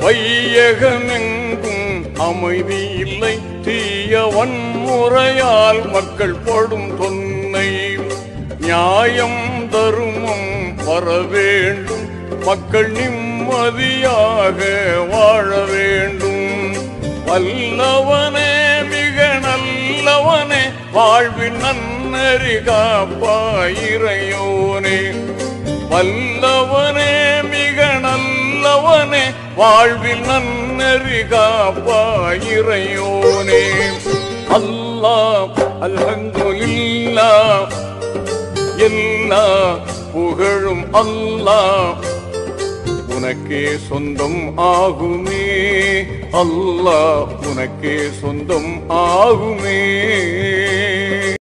வையகமெங்கும் அமைதி இல்லை தீய வன்முறையால் மக்கள் படும் தொன்னை நியாயம் தருமம் வர வேண்டும் மக்கள் நிம்மதியாக வாழ வேண்டும் வல்லவனே மிக நல்லவனே வாழ்வின் நன்னறி காப்பாயிரையோனே வல்லவனே மிக நல்லவனே வாழ்வில் நன்னறி காப்பாயிரையோனே அல்லாஹ் அல்ஹம்துலில்லாஹ் எல்லா புகழும் அல்லாஹ் உனக்கே சொந்தம் ஆகுமே அல்லாஹ் உனக்கே சொந்தம் ஆகுமே